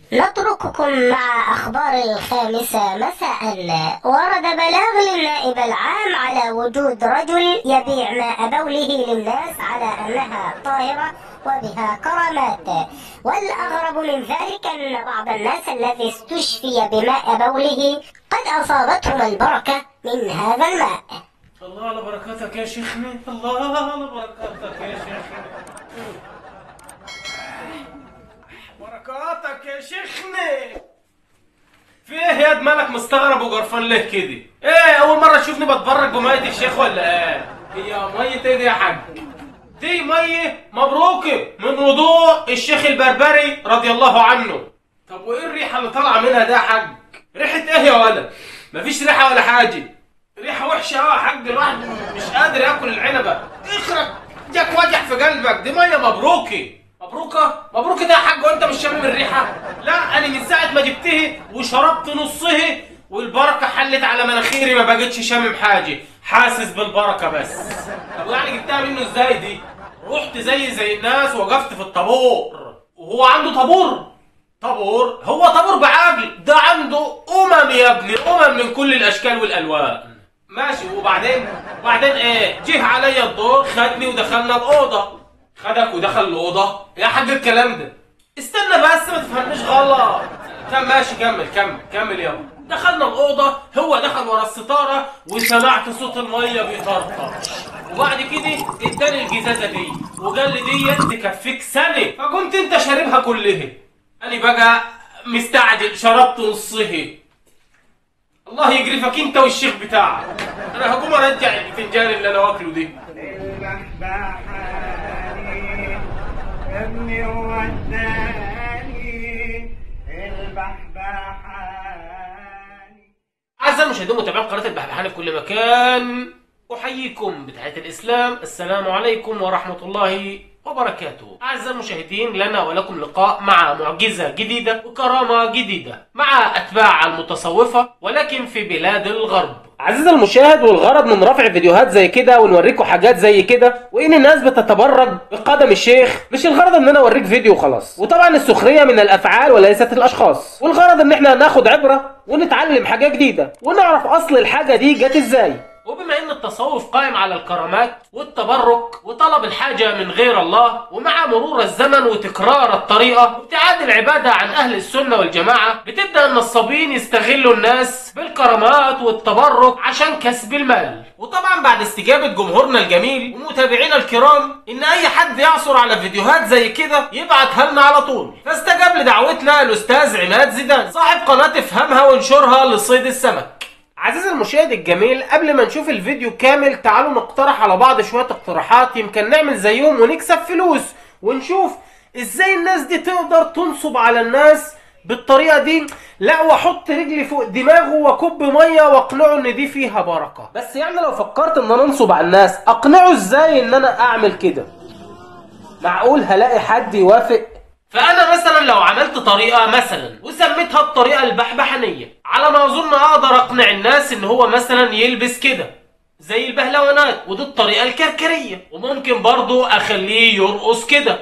نترككم مع أخبار الخامسة مساء ورد بلاغ للنائب العام على وجود رجل يبيع ماء بوله للناس على أنها طاهرة وبها كرامات والأغرب من ذلك أن بعض الناس الذي استشفي بماء بوله قد أصابتهم البركة من هذا الماء الله على بركاتك يا شيخنا الله على بركاتك يا شيخنا بركاتك يا شيخنا في ايه يا واد مالك مستغرب وجرفان ليه كده ايه اول مره تشوفني بتبرك بميه الشيخ ولا ايه هي ميه ايه دي يا حاج دي ميه مبروكه من وضوء الشيخ البربري رضي الله عنه طب وايه الريحه اللي طالعه منها ده يا حاج ريحه ايه يا ولد مفيش ريحه ولا حاجه ريحه وحشه قوي يا حاج الواحد مش قادر ياكل العنبه اخرج جاك وجع في قلبك دي ميه مبروكه مبروكه مبروكه ده يا حاج وانت مش شامم الريحه لا انا من ساعه ما جبته وشربت نصه والبركه حلت على مناخيري ما بقتش شامم حاجه حاسس بالبركه بس طب يعني جبتها منه ازاي دي رحت زي زي الناس وقفت في الطابور وهو عنده طابور طابور هو طابور بعقل ده عنده امم يا ابني امم من كل الاشكال والالوان ماشي وبعدين وبعدين ايه جه عليا الدور خدني ودخلنا الاوضه خدك ودخل الاوضه يا حاج الكلام ده استنى بس ما تفهمنيش غلط كم ماشي كمل كمل كمل يابا دخلنا الاوضه هو دخل ورا الستاره وسمعت صوت الميه بيطرطش وبعد كده اداني الجزازه دي وقال لي دي تكفيك سنه فكنت انت شاربها كلها انا بقى مستعجل شربت نصه الله يجرفك انت والشيخ بتاعك انا هقوم ارجع الفنجان اللي انا واكله دي البحبحاني ابني وداني البحبحاني أعزائي المشاهدين متابعين قناة البحبحانة في كل مكان أحييكم بتحية الإسلام السلام عليكم ورحمة الله وبركاته أعزائي المشاهدين لنا ولكم لقاء مع معجزة جديدة وكرامة جديدة مع أتباع المتصوفة ولكن في بلاد الغرب عزيزي المشاهد والغرض من رفع فيديوهات زي كده ونوريكم حاجات زي كده وان الناس بتتبرج بقدم الشيخ مش الغرض ان انا اوريك فيديو وخلاص وطبعا السخريه من الافعال وليست الاشخاص والغرض ان احنا ناخد عبره ونتعلم حاجه جديده ونعرف اصل الحاجه دي جت ازاي وبما ان التصوف قائم على الكرامات والتبرك وطلب الحاجه من غير الله ومع مرور الزمن وتكرار الطريقه وابتعاد العباده عن اهل السنه والجماعه بتبدا النصابين يستغلوا الناس بالكرامات والتبرك عشان كسب المال وطبعا بعد استجابه جمهورنا الجميل ومتابعينا الكرام ان اي حد يعثر على فيديوهات زي كده يبعتها لنا على طول فاستجاب لدعوتنا الاستاذ عماد زيدان صاحب قناه افهمها وانشرها لصيد السمك عزيزي المشاهد الجميل قبل ما نشوف الفيديو كامل تعالوا نقترح على بعض شوية اقتراحات يمكن نعمل زيهم ونكسب فلوس ونشوف ازاي الناس دي تقدر تنصب على الناس بالطريقة دي لا واحط رجلي فوق دماغه واكب مية واقنعه ان دي فيها بركة بس يعني لو فكرت ان انا انصب على الناس اقنعه ازاي ان انا اعمل كده معقول هلاقي حد يوافق فانا مثلا لو عملت طريقه مثلا وسميتها الطريقه البحبحانيه على ما اظن اقدر اقنع الناس ان هو مثلا يلبس كده زي البهلوانات ودي الطريقه الكركريه وممكن برضو اخليه يرقص كده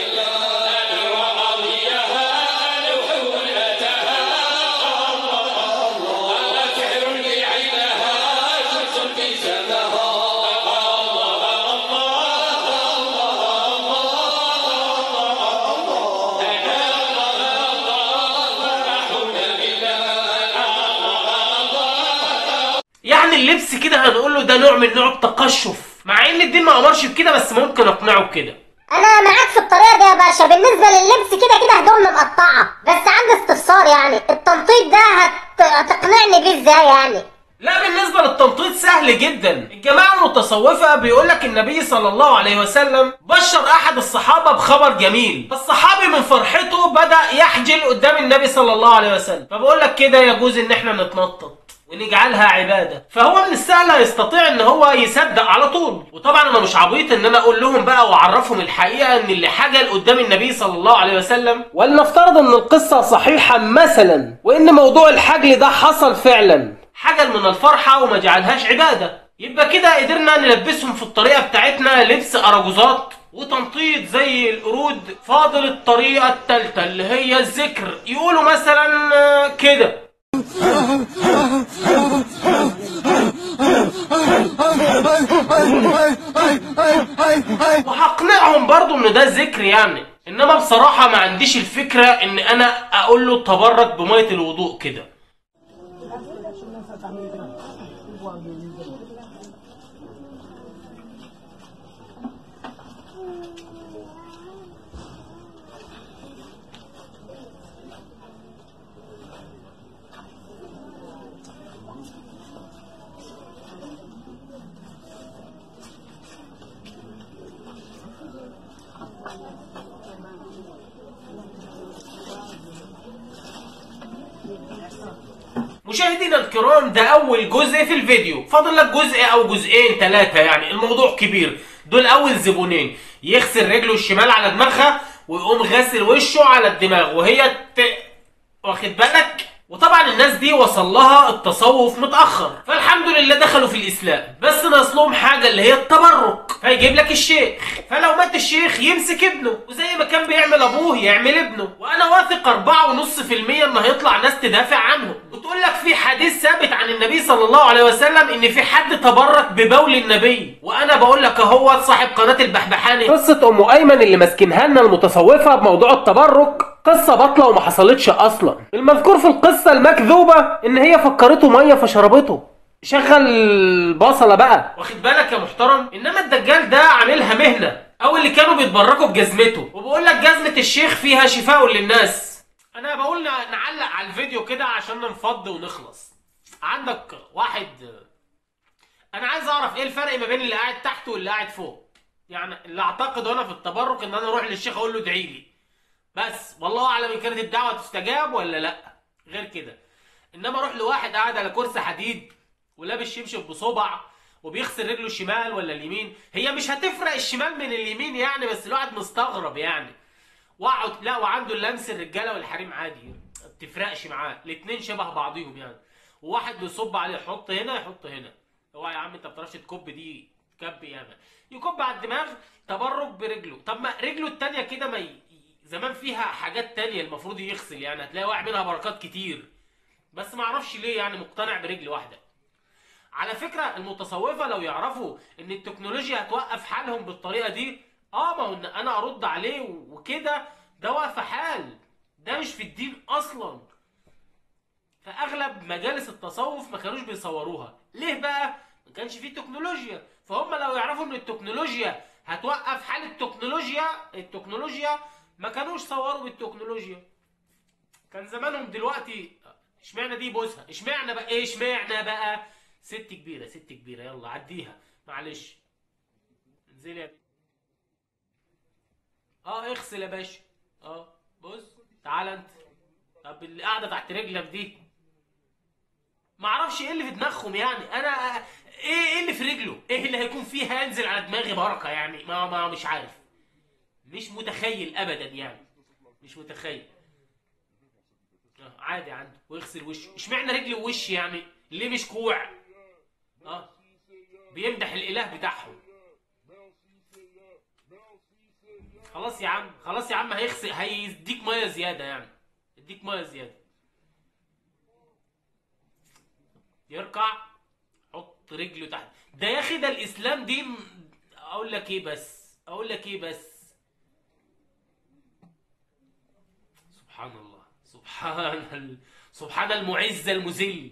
يعني اللبس كده هنقول له ده نوع من نوع التقشف مع ان الدين ما امرش بكده بس ممكن اقنعه بكده انا معاك في الطريقه دي يا باشا بالنسبه لللبس كده كده هدومنا مقطعه بس عندي استفسار يعني التنطيط ده هت... هتقنعني بيه ازاي يعني لا بالنسبة للتنطيط سهل جدا الجماعة المتصوفة بيقول لك النبي صلى الله عليه وسلم بشر أحد الصحابة بخبر جميل فالصحابي من فرحته بدأ يحجل قدام النبي صلى الله عليه وسلم فبقول لك كده يجوز إن احنا نتنطط ونجعلها عبادة فهو من السهل هيستطيع ان هو يصدق على طول وطبعا انا مش عبيط ان انا اقول لهم بقى واعرفهم الحقيقة ان اللي حجل قدام النبي صلى الله عليه وسلم ولنفترض ان القصة صحيحة مثلا وان موضوع الحجل ده حصل فعلا حجل من الفرحة وما جعلهاش عبادة يبقى كده قدرنا نلبسهم في الطريقة بتاعتنا لبس أراجوزات وتنطيط زي القرود فاضل الطريقة التالتة اللي هي الذكر يقولوا مثلا آه، كده وهقنعهم برضو ان ده ذكر يعني انما بصراحة ما عنديش الفكرة ان انا اقول له تبرك بمية الوضوء كده مشاهدينا الكرام ده اول جزء في الفيديو فاضل لك جزء او جزئين ثلاثة يعني الموضوع كبير دول اول زبونين يغسل رجله الشمال على دماغها ويقوم غاسل وشه على الدماغ وهي ت... واخد بالك وطبعا الناس دي وصل لها التصوف متاخر فالحمد لله دخلوا في الاسلام بس ناقص حاجه اللي هي التبرك فيجيب لك الشيخ فلو مات الشيخ يمسك ابنه وزي ما كان بيعمل ابوه يعمل ابنه وانا واثق 4.5% ان هيطلع ناس تدافع عنه وتقول لك في حديث ثابت عن النبي صلى الله عليه وسلم ان في حد تبرك ببول النبي وانا بقول لك اهو صاحب قناه البحبحاني قصه ام ايمن اللي ماسكينها لنا المتصوفه بموضوع التبرك قصة باطلة وما حصلتش أصلا المذكور في القصة المكذوبة إن هي فكرته مية فشربته شغل بصلة بقى واخد بالك يا محترم إنما الدجال ده عاملها مهنة أو اللي كانوا بيتبركوا بجزمته وبقول لك جزمة الشيخ فيها شفاء للناس أنا بقول ن- نعلق على الفيديو كده عشان ننفض ونخلص عندك واحد أنا عايز أعرف إيه الفرق ما بين اللي قاعد تحت واللي قاعد فوق يعني اللي أعتقد وأنا في التبرك إن أنا أروح للشيخ أقول له ادعي لي بس والله اعلم ان كانت الدعوه تستجاب ولا لا غير كده انما اروح لواحد قاعد على كرسي حديد ولابس شبشب بصبع وبيغسل رجله الشمال ولا اليمين هي مش هتفرق الشمال من اليمين يعني بس الواحد مستغرب يعني واقعد لا وعنده اللمس الرجاله والحريم عادي ما بتفرقش معاه الاتنين شبه بعضيهم يعني وواحد بيصب عليه يحط هنا يحط هنا اوعى يا عم انت ما بتعرفش تكب دي كب ياما يكب على الدماغ تبرك برجله طب ما رجله التانية كده ما ي... زمان فيها حاجات تانية المفروض يغسل يعني هتلاقي واقع منها بركات كتير بس ما اعرفش ليه يعني مقتنع برجل واحده على فكره المتصوفه لو يعرفوا ان التكنولوجيا هتوقف حالهم بالطريقه دي اه ما هو ان انا ارد عليه وكده ده واقف حال ده مش في الدين اصلا فاغلب مجالس التصوف ما كانوش بيصوروها ليه بقى ما كانش فيه تكنولوجيا فهم لو يعرفوا ان التكنولوجيا هتوقف حال التكنولوجيا التكنولوجيا ما كانوش صوروا بالتكنولوجيا كان زمانهم دلوقتي اشمعنى دي بوسها اشمعنى بقى ايه اشمعنى بقى ست كبيره ست كبيره يلا عديها معلش انزلي يا بيه. اه اغسل يا باشا اه بص تعال انت طب اللي قاعده تحت رجلك دي ما اعرفش ايه اللي في دماغهم يعني انا ايه ايه اللي في رجله ايه اللي هيكون فيه هينزل على دماغي بركه يعني ما ما مش عارف مش متخيل ابدا يعني مش متخيل آه، عادي عنده ويغسل وشه اشمعنى رجلي ووشي يعني ليه مش كوع اه بيمدح الاله بتاعهم خلاص يا عم خلاص يا عم هيغسل هيديك ميه زياده يعني يديك ميه زياده يركع حط رجله تحت ده يا اخي ده الاسلام دي م- اقول لك ايه بس اقول لك ايه بس سبحان الله سبحان ال... سبحان المعز المذل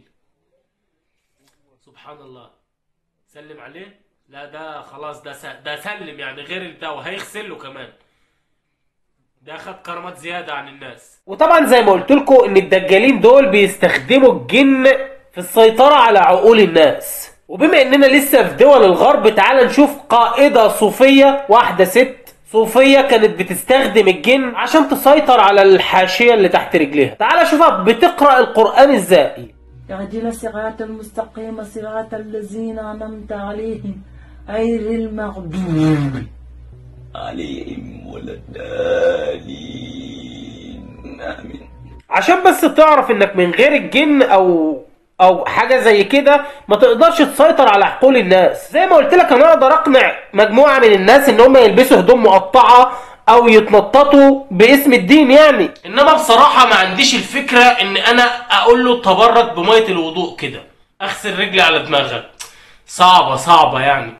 سبحان الله سلم عليه لا ده خلاص ده س... ده سلم يعني غير ده وهيغسل له كمان ده خد كرامات زيادة عن الناس وطبعا زي ما قلت لكم ان الدجالين دول بيستخدموا الجن في السيطرة على عقول الناس وبما اننا لسه في دول الغرب تعال نشوف قائدة صوفية واحدة ست صوفية كانت بتستخدم الجن عشان تسيطر على الحاشية اللي تحت رجليها تعال شوفها بتقرأ القرآن ازاي اهدنا الصراط المستقيم صراط الذين أنعمت عليهم غير المغضوب عليهم ولا الضالين آمين عشان بس تعرف انك من غير الجن او او حاجه زي كده ما تقدرش تسيطر على عقول الناس زي ما قلت لك انا اقدر اقنع مجموعه من الناس ان هم يلبسوا هدوم مقطعه او يتنططوا باسم الدين يعني انما بصراحه ما عنديش الفكره ان انا اقول له تبرك بميه الوضوء كده اغسل رجلي على دماغك صعبه صعبه يعني